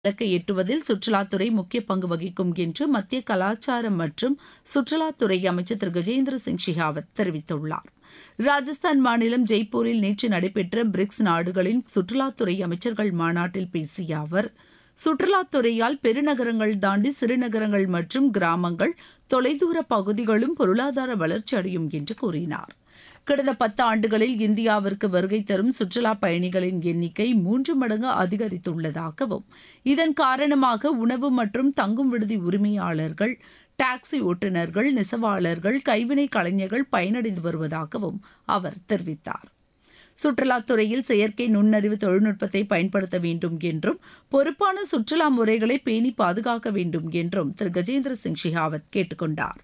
இலக்கை எட்டுவதில் சுற்றுலாத்துறை முக்கிய பங்கு வகிக்கும் என்று மத்திய கலாச்சாரம் மற்றும் சுற்றுலாத்துறை அமைச்சர் திரு கஜேந்திர சிங் ஷெகாவத் தெரிவித்துள்ளார் ராஜஸ்தான் மாநிலம் ஜெய்ப்பூரில் நேற்று நடைபெற்ற பிரிக்ஸ் நாடுகளின் சுற்றுலாத்துறை அமைச்சர்கள் மாநாட்டில் பேசிய அவர் சுற்றுலாத்துறையால் பெருநகரங்கள் தாண்டி சிறுநகரங்கள் மற்றும் கிராமங்கள் தொலைதூர பகுதிகளும் பொருளாதார வளர்ச்சி அடையும் என்று கூறினார் கடந்த பத்து ஆண்டுகளில் இந்தியாவிற்கு வருகை தரும் சுற்றுலா பயணிகளின் எண்ணிக்கை மூன்று மடங்கு அதிகரித்துள்ளதாகவும் இதன் காரணமாக உணவு மற்றும் தங்கும் விடுதி உரிமையாளர்கள் டாக்ஸி ஓட்டுநர்கள் நெசவாளர்கள் கைவினை கலைஞர்கள் பயனடைந்து வருவதாகவும் அவர் தெரிவித்தார் சுற்றுலாத்துறையில் செயற்கை நுண்ணறிவு தொழில்நுட்பத்தை பயன்படுத்த வேண்டும் என்றும் பொறுப்பான சுற்றுலா முறைகளை பேணி பாதுகாக்க வேண்டும் என்றும் திரு கஜேந்திர சிங் ஷெகாவத் கேட்டுக் கொண்டார்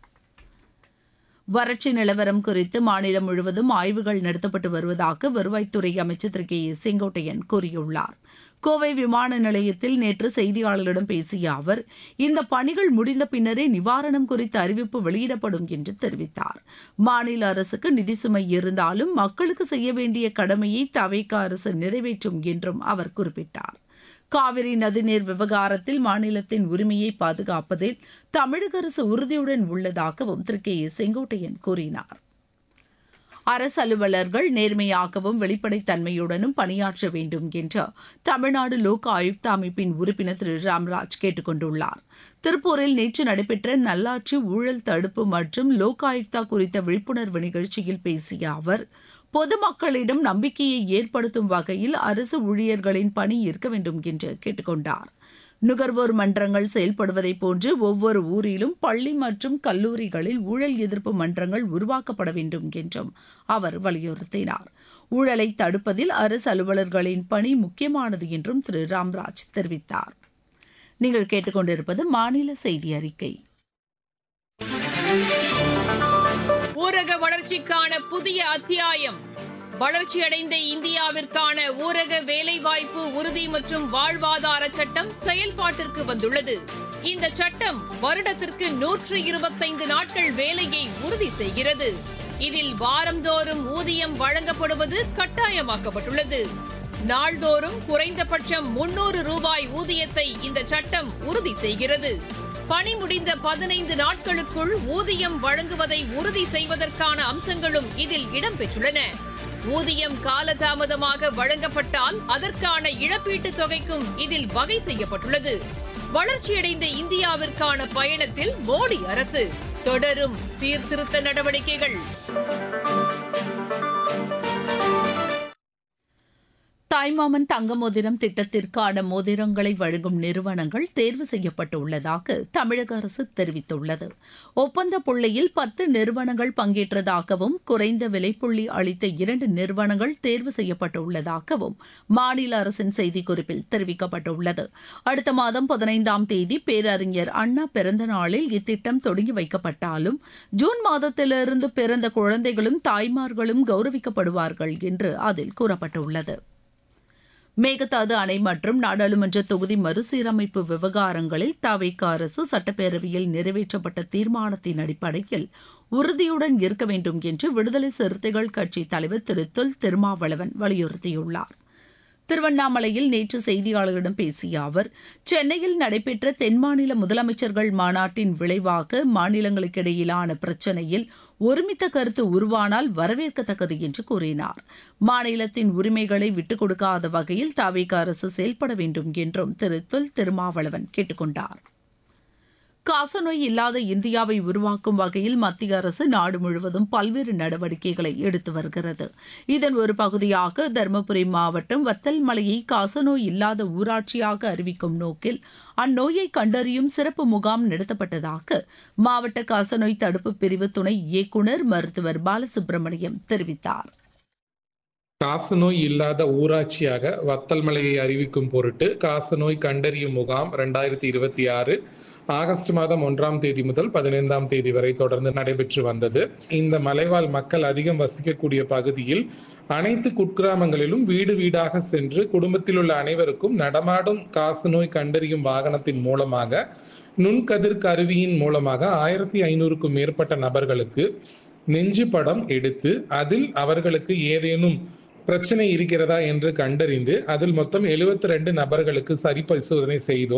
வறட்சி நிலவரம் குறித்து மாநிலம் முழுவதும் ஆய்வுகள் நடத்தப்பட்டு வருவதாக வருவாய்த்துறை அமைச்சர் திரு கே ஏ செங்கோட்டையன் கூறியுள்ளார் கோவை விமான நிலையத்தில் நேற்று செய்தியாளர்களிடம் பேசிய அவர் இந்த பணிகள் முடிந்த பின்னரே நிவாரணம் குறித்த அறிவிப்பு வெளியிடப்படும் என்று தெரிவித்தார் மாநில அரசுக்கு நிதி சுமை இருந்தாலும் மக்களுக்கு செய்ய வேண்டிய கடமையை தவைக்க அரசு நிறைவேற்றும் என்றும் அவர் குறிப்பிட்டார் காவிரி நதிநீர் விவகாரத்தில் மாநிலத்தின் உரிமையை பாதுகாப்பதில் தமிழக அரசு உறுதியுடன் உள்ளதாகவும் திரு கே ஏ செங்கோட்டையன் கூறினார் அரசு அலுவலர்கள் நேர்மையாகவும் வெளிப்படைத்தன்மையுடனும் பணியாற்ற வேண்டும் என்று தமிழ்நாடு லோக் ஆயுக்தா அமைப்பின் உறுப்பினர் திரு ராம்ராஜ் கேட்டுக் கொண்டுள்ளார் திருப்பூரில் நேற்று நடைபெற்ற நல்லாட்சி ஊழல் தடுப்பு மற்றும் லோக் ஆயுக்தா குறித்த விழிப்புணர்வு நிகழ்ச்சியில் பேசிய அவர் பொதுமக்களிடம் நம்பிக்கையை ஏற்படுத்தும் வகையில் அரசு ஊழியர்களின் பணி இருக்க வேண்டும் என்று கேட்டுக்கொண்டார் நுகர்வோர் மன்றங்கள் செயல்படுவதை போன்று ஒவ்வொரு ஊரிலும் பள்ளி மற்றும் கல்லூரிகளில் ஊழல் எதிர்ப்பு மன்றங்கள் உருவாக்கப்பட வேண்டும் என்றும் அவர் வலியுறுத்தினார் ஊழலை தடுப்பதில் அரசு அலுவலர்களின் பணி முக்கியமானது என்றும் திரு ராம்ராஜ் தெரிவித்தார் நீங்கள் கேட்டுக்கொண்டிருப்பது மாநில செய்தி அறிக்கை ஊரக வளர்ச்சிக்கான புதிய அத்தியாயம் வளர்ச்சியடைந்த இந்தியாவிற்கான ஊரக வேலைவாய்ப்பு உறுதி மற்றும் வாழ்வாதார சட்டம் செயல்பாட்டிற்கு வந்துள்ளது இந்த சட்டம் வருடத்திற்கு நூற்று இருபத்தைந்து நாட்கள் வேலையை உறுதி செய்கிறது இதில் வாரந்தோறும் ஊதியம் வழங்கப்படுவது கட்டாயமாக்கப்பட்டுள்ளது நாள்தோறும் குறைந்தபட்சம் முன்னூறு ரூபாய் ஊதியத்தை இந்த சட்டம் உறுதி செய்கிறது பணி முடிந்த பதினைந்து நாட்களுக்குள் ஊதியம் வழங்குவதை உறுதி செய்வதற்கான அம்சங்களும் இதில் இடம்பெற்றுள்ளன ஊதியம் காலதாமதமாக வழங்கப்பட்டால் அதற்கான இழப்பீட்டுத் தொகைக்கும் இதில் வகை செய்யப்பட்டுள்ளது வளர்ச்சியடைந்த இந்தியாவிற்கான பயணத்தில் மோடி அரசு தொடரும் சீர்திருத்த நடவடிக்கைகள் தாய்மாமன் தங்க மோதிரம் திட்டத்திற்கான மோதிரங்களை வழங்கும் நிறுவனங்கள் தேர்வு செய்யப்பட்டுள்ளதாக தமிழக அரசு தெரிவித்துள்ளது ஒப்பந்த புள்ளியில் பத்து நிறுவனங்கள் பங்கேற்றதாகவும் குறைந்த விலைப்புள்ளி அளித்த இரண்டு நிறுவனங்கள் தேர்வு செய்யப்பட்டுள்ளதாகவும் மாநில அரசின் செய்திக்குறிப்பில் தெரிவிக்கப்பட்டுள்ளது அடுத்த மாதம் பதினைந்தாம் தேதி பேரறிஞர் அண்ணா பிறந்த நாளில் இத்திட்டம் தொடங்கி வைக்கப்பட்டாலும் ஜூன் மாதத்திலிருந்து பிறந்த குழந்தைகளும் தாய்மார்களும் கௌரவிக்கப்படுவார்கள் என்று அதில் கூறப்பட்டுள்ளது மேகதாது அணை மற்றும் நாடாளுமன்ற தொகுதி மறுசீரமைப்பு விவகாரங்களில் தவிக அரசு சட்டப்பேரவையில் நிறைவேற்றப்பட்ட தீர்மானத்தின் அடிப்படையில் உறுதியுடன் இருக்க வேண்டும் என்று விடுதலை சிறுத்தைகள் கட்சி தலைவர் திரு தொல் திருமாவளவன் வலியுறுத்தியுள்ளார் திருவண்ணாமலையில் நேற்று செய்தியாளர்களிடம் பேசிய அவர் சென்னையில் நடைபெற்ற தென்மாநில முதலமைச்சர்கள் மாநாட்டின் விளைவாக மாநிலங்களுக்கிடையிலான பிரச்சினையில் ஒருமித்த கருத்து உருவானால் வரவேற்கத்தக்கது என்று கூறினார் மாநிலத்தின் உரிமைகளை விட்டுக் கொடுக்காத வகையில் தாவேக அரசு செயல்பட வேண்டும் என்றும் திரு தொல் திருமாவளவன் கேட்டுக்கொண்டார் காசநோய் இல்லாத இந்தியாவை உருவாக்கும் வகையில் மத்திய அரசு நாடு முழுவதும் பல்வேறு நடவடிக்கைகளை எடுத்து வருகிறது இதன் ஒரு பகுதியாக தருமபுரி மாவட்டம் வத்தல் மலையை காசநோய் இல்லாத ஊராட்சியாக அறிவிக்கும் நோக்கில் அந்நோயை கண்டறியும் சிறப்பு முகாம் நடத்தப்பட்டதாக மாவட்ட காசநோய் தடுப்பு பிரிவு துணை இயக்குநர் மருத்துவர் பாலசுப்ரமணியம் தெரிவித்தார் காசநோய் இல்லாத ஊராட்சியாக வத்தல்மலையை அறிவிக்கும் பொருட்டு காசநோய் கண்டறியும் முகாம் இரண்டாயிரத்தி இருபத்தி ஆறு ஆகஸ்ட் மாதம் ஒன்றாம் தேதி முதல் பதினைந்தாம் தேதி வரை தொடர்ந்து நடைபெற்று வந்தது இந்த மலைவாழ் மக்கள் அதிகம் வசிக்கக்கூடிய பகுதியில் அனைத்து குட்கிராமங்களிலும் வீடு வீடாக சென்று குடும்பத்தில் உள்ள அனைவருக்கும் நடமாடும் காசநோய் கண்டறியும் வாகனத்தின் மூலமாக நுண்கதிர் கருவியின் மூலமாக ஆயிரத்தி ஐநூறுக்கும் மேற்பட்ட நபர்களுக்கு நெஞ்சு படம் எடுத்து அதில் அவர்களுக்கு ஏதேனும் பிரச்சனை இருக்கிறதா என்று கண்டறிந்து அதில் மொத்தம் எழுபத்தி ரெண்டு நபர்களுக்கு சரி பரிசோதனை செய்தோம்